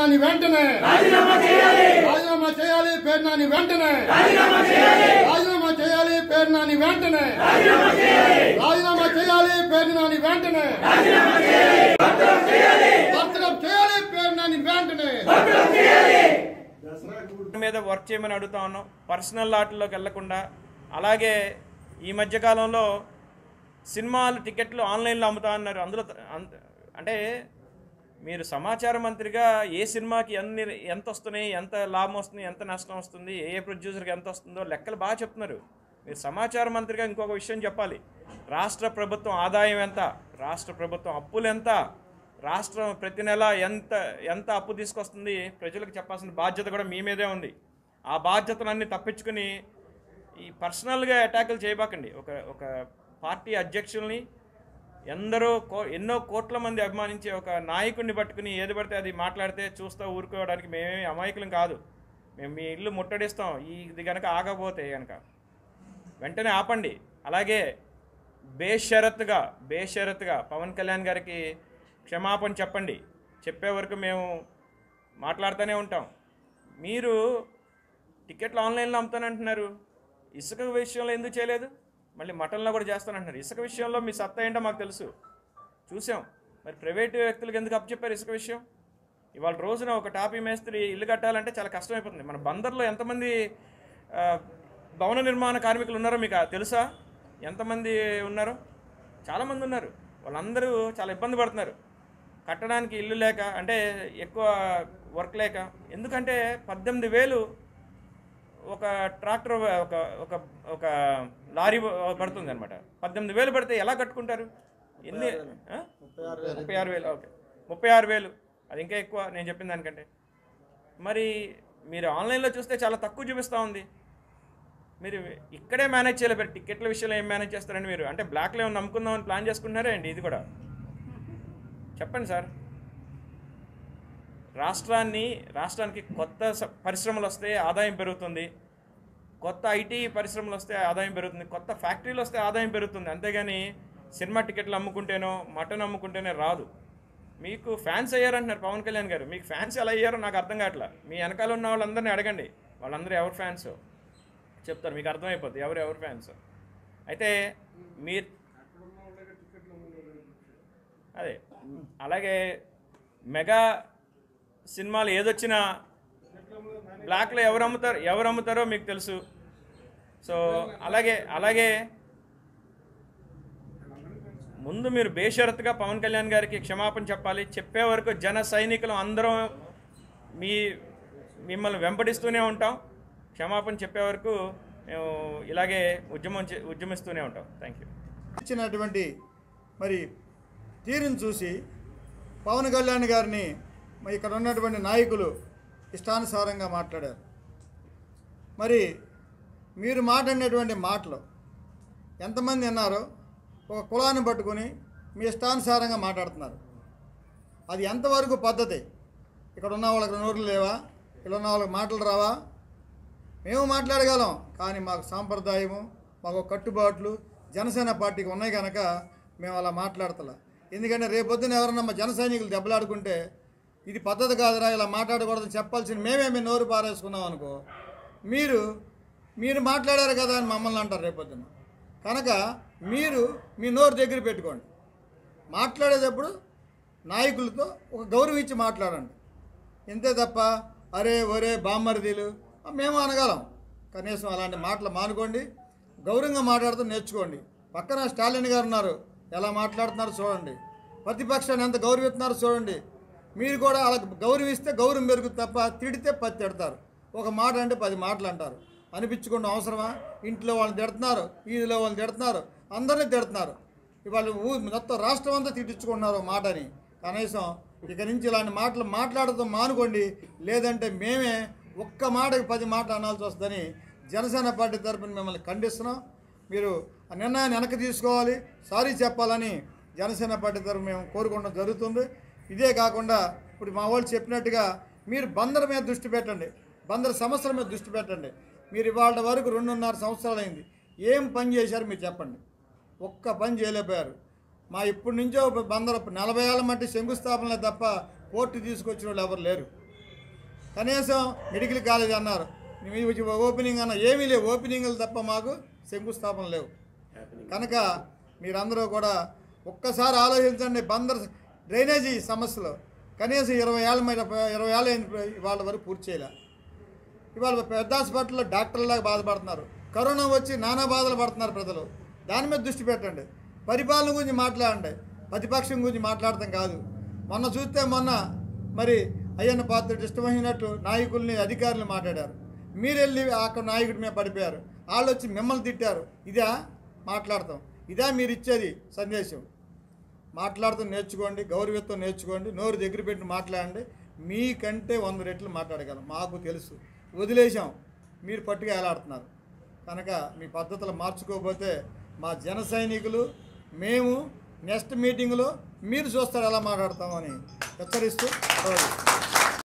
పేర్నాని వెంటనే రాజీనామా చేయాలి పేర్నాని వెంటనే రాజీనామా చేయాలి పేర్నాని వెంటనే రాజీనామా చేయాలి పేర్నాని వెంటనే బర్తరఫ్ చేయాలి పేర్నాని వెంటనే మీద వర్క్ చేయమని అడుగుతా ఉన్నాం పర్సనల్ లాట్లోకి వెళ్లకుండా అలాగే ఈ మధ్య కాలంలో సినిమాలు టికెట్లు ఆన్లైన్లో అమ్ముతా అన్నారు అందులో త- అంత- అంటే మీరు సమాచార మంత్రిగా ఏ సినిమాకి ఎన్ని ఎంత వస్తున్నాయి ఎంత లాభం వస్తుంది ఎంత నష్టం వస్తుంది ఏ ఏ ప్రొడ్యూసర్కి ఎంత వస్తుందో లెక్కలు బాగా చెప్తున్నారు మీరు సమాచార మంత్రిగా ఇంకొక విషయం చెప్పాలి రాష్ట్ర ప్రభుత్వం ఆదాయం ఎంత రాష్ట్ర ప్రభుత్వం అప్పులు ఎంత రాష్ట్రం ప్రతి నెల ఎంత ఎంత అప్పు తీసుకొస్తుంది ప్రజలకు చెప్పాల్సిన బాధ్యత కూడా మీ మీదే ఉంది ఆ బాధ్యతలన్నీ తప్పించుకుని ఈ పర్సనల్గా అటాకులు చేయబాకండి ఒక ఒక పార్టీ అధ్యక్షుల్ని ఎందరో కో ఎన్నో కోట్ల మంది అభిమానించే ఒక నాయకుడిని పట్టుకుని ఏది పడితే అది మాట్లాడితే చూస్తూ ఊరుకోవడానికి మేమేమి అమాయకులం కాదు మేము మీ ఇల్లు ముట్టడిస్తాం ఈ ఇది కనుక ఆగకపోతే కనుక వెంటనే ఆపండి అలాగే బేషరత్తుగా బేషరత్తుగా పవన్ కళ్యాణ్ గారికి క్షమాపణ చెప్పండి చెప్పే వరకు మేము మాట్లాడుతూనే ఉంటాం మీరు టికెట్లు ఆన్లైన్లో అమ్ముతానంటున్నారు ఇసుక విషయంలో ఎందుకు చేయలేదు మళ్ళీ మటన్లో కూడా చేస్తానంటున్నారు ఇసుక విషయంలో మీ సత్తా ఏంటో మాకు తెలుసు చూసాం మరి ప్రైవేటు వ్యక్తులకు ఎందుకు అప్పచెప్పారు ఇసుక విషయం ఇవాళ రోజున ఒక టాపీ మేస్త్రి ఇల్లు కట్టాలంటే చాలా కష్టమైపోతుంది మన బందర్లో ఎంతమంది ఆ, భవన నిర్మాణ కార్మికులు ఉన్నారో మీకు తెలుసా ఎంతమంది ఉన్నారో చాలామంది ఉన్నారు వాళ్ళందరూ చాలా ఇబ్బంది పడుతున్నారు కట్టడానికి ఇల్లు లేక అంటే ఎక్కువ వర్క్ లేక ఎందుకంటే పద్దెనిమిది వేలు ఒక ట్రాక్టర్ ఒక ఒక ఒక లారీ పడుతుంది అనమాట పద్దెనిమిది వేలు పడితే ఎలా కట్టుకుంటారు ఎన్ని ఆ? ముప్పై ఆరు వేలు ఓకే ముప్పై ఆరు వేలు అది ఇంకా ఎక్కువ నేను చెప్పిన దానికంటే మరి మీరు ఆన్లైన్లో చూస్తే చాలా తక్కువ చూపిస్తూ ఉంది మీరు ఇక్కడే మేనేజ్ చేయలేదు మీరు టికెట్ల విషయంలో ఏం మేనేజ్ చేస్తారండి మీరు అంటే బ్లాక్లో ఏమైనా నమ్ముకుందామని ప్లాన్ చేసుకుంటున్నారా అండి ఇది కూడా చెప్పండి సార్ రాష్ట్రాన్ని రాష్ట్రానికి కొత్త స- పరిశ్రమలు వస్తే ఆదాయం పెరుగుతుంది కొత్త ఐటీ పరిశ్రమలు వస్తే ఆదాయం పెరుగుతుంది కొత్త ఫ్యాక్టరీలు వస్తే ఆదాయం పెరుగుతుంది అంతేగాని సినిమా టికెట్లు అమ్ముకుంటేనో మటన్ అమ్ముకుంటేనే రాదు మీకు ఫ్యాన్స్ అయ్యారంటున్నారు పవన్ కళ్యాణ్ గారు మీకు ఫ్యాన్స్ ఎలా అయ్యారో నాకు అర్థం కావట్లా మీ వెనకాల ఉన్న వాళ్ళందరినీ అడగండి వాళ్ళందరూ ఎవరు ఫ్యాన్స్ చెప్తారు మీకు అర్థమైపోతుంది ఎవరు ఎవరు ఫ్యాన్స్ అయితే మీరు అదే అలాగే మెగా సినిమాలు ఏదొచ్చినా బ్లాక్లో ఎవరు అమ్ముతారు ఎవరు అమ్ముతారో మీకు తెలుసు సో అలాగే అలాగే ముందు మీరు బేషరత్గా పవన్ కళ్యాణ్ గారికి క్షమాపణ చెప్పాలి చెప్పే వరకు జన సైనికులు అందరం మీ మిమ్మల్ని వెంబడిస్తూనే ఉంటాం క్షమాపణ చెప్పే వరకు మేము ఇలాగే ఉద్యమం చే- ఉద్యమిస్తూనే ఉంటాం థ్యాంక్ యూ ఇచ్చినటువంటి మరి తీరును చూసి పవన్ కళ్యాణ్ గారిని మరి ఇక్కడ ఉన్నటువంటి నాయకులు ఇష్టానుసారంగా మాట్లాడారు మరి మీరు మాట్లాడినటువంటి మాటలు ఎంతమంది విన్నారో ఒక కులాన్ని పట్టుకొని మీ ఇష్టానుసారంగా మాట్లాడుతున్నారు అది ఎంతవరకు పద్ధతి ఇక్కడ ఉన్న వాళ్ళకి నోర్లు లేవా ఇక్కడ ఉన్న వాళ్ళకి మాటలు రావా మేము మాట్లాడగలం కానీ మాకు సాంప్రదాయము మాకు కట్టుబాట్లు జనసేన పార్టీకి ఉన్నాయి కనుక మేము అలా మాట్లాడతలా ఎందుకంటే రేపొద్దున ఎవరన్నా మా జన సైనికులు దెబ్బలాడుకుంటే ఇది పద్ధతి కాదురా ఇలా మాట్లాడకూడదని చెప్పాల్సింది మేమే మీ నోరు పారేసుకున్నాం అనుకో మీరు మీరు మాట్లాడారు కదా అని మమ్మల్ని అంటారు రేపొద్దున కనుక మీరు మీ నోరు దగ్గర పెట్టుకోండి మాట్లాడేటప్పుడు నాయకులతో ఒక గౌరవం ఇచ్చి మాట్లాడండి ఇంతే తప్ప అరే ఒరే బామ్మరిదీలు మేము అనగలం కనీసం అలాంటి మాటలు మానుకోండి గౌరవంగా మాట్లాడుతూ నేర్చుకోండి పక్కన స్టాలిన్ గారు ఉన్నారు ఎలా మాట్లాడుతున్నారు చూడండి ప్రతిపక్షాన్ని ఎంత గౌరవిస్తున్నారు చూడండి మీరు కూడా అలా గౌరవిస్తే గౌరవం పెరుగుతుంది తప్ప తిడితే పది తిడతారు ఒక మాట అంటే పది మాటలు అంటారు అనిపించుకోండి అవసరమా ఇంట్లో వాళ్ళని తిడుతున్నారు వీధిలో వాళ్ళని తిడుతున్నారు అందరినీ తిడుతున్నారు ఇవాళ ఊ మొత్తం రాష్ట్రం అంతా తిట్టించుకుంటున్నారు ఒక మాటని కనీసం ఇక నుంచి ఇలాంటి మాటలు మాట్లాడటం మానుకోండి లేదంటే మేమే ఒక్క మాటకి పది మాటలు అనాల్సి వస్తుందని జనసేన పార్టీ తరపున మిమ్మల్ని ఖండిస్తున్నాం మీరు ఆ నిర్ణయాన్ని వెనక్కి తీసుకోవాలి సారీ చెప్పాలని జనసేన పార్టీ తరపున మేము కోరుకోవడం జరుగుతుంది ఇదే కాకుండా ఇప్పుడు మా వాళ్ళు చెప్పినట్టుగా మీరు బందర్ మీద దృష్టి పెట్టండి బందర్ సమస్యల మీద దృష్టి పెట్టండి మీరు ఇవాళ వరకు రెండున్నర సంవత్సరాలు అయింది ఏం పని చేశారు మీరు చెప్పండి ఒక్క పని చేయలేకపోయారు మా ఇప్పటి నుంచో బందరు నలభై ఏళ్ళ మట్టి శంకుస్థాపనలే తప్ప పోర్టు తీసుకొచ్చిన వాళ్ళు ఎవరు లేరు కనీసం మెడికల్ కాలేజ్ అన్నారు మీ ఓపెనింగ్ అన్న ఏమీ లేవు ఓపెనింగ్లు తప్ప మాకు శంకుస్థాపన లేవు కనుక మీరందరూ కూడా ఒక్కసారి ఆలోచించండి బందర్ డ్రైనేజీ సమస్యలు కనీసం ఇరవై ఏళ్ళ మీద ఇరవై ఏళ్ళ వాళ్ళ వరకు పూర్తి చేయలే ఇవాళ పెద్ద హాస్పిటల్లో డాక్టర్లాగా బాధపడుతున్నారు కరోనా వచ్చి నానా బాధలు పడుతున్నారు ప్రజలు దాని మీద దృష్టి పెట్టండి పరిపాలన గురించి మాట్లాడండి ప్రతిపక్షం గురించి మాట్లాడటం కాదు మొన్న చూస్తే మొన్న మరి అయ్యన్న పాత్రుడు ఇష్టమైనట్టు నాయకుల్ని అధికారులు మాట్లాడారు మీరు వెళ్ళి అక్కడ నాయకుడి మీద పడిపోయారు వాళ్ళు వచ్చి మిమ్మల్ని తిట్టారు ఇదా మాట్లాడతాం ఇదా మీరు ఇచ్చేది సందేశం మాట్లాడుతూ నేర్చుకోండి గౌరవంతో నేర్చుకోండి నోరు దగ్గర పెట్టి మాట్లాడండి మీకంటే వంద రెట్లు మాట్లాడగలం మాకు తెలుసు వదిలేసాం మీరు పట్టుగా ఎలాడుతున్నారు కనుక మీ పద్ధతులు మార్చుకోకపోతే మా జన సైనికులు మేము నెక్స్ట్ మీటింగ్లో మీరు చూస్తారు ఎలా మాట్లాడతామని హెచ్చరిస్తూ గౌరవిస్తాం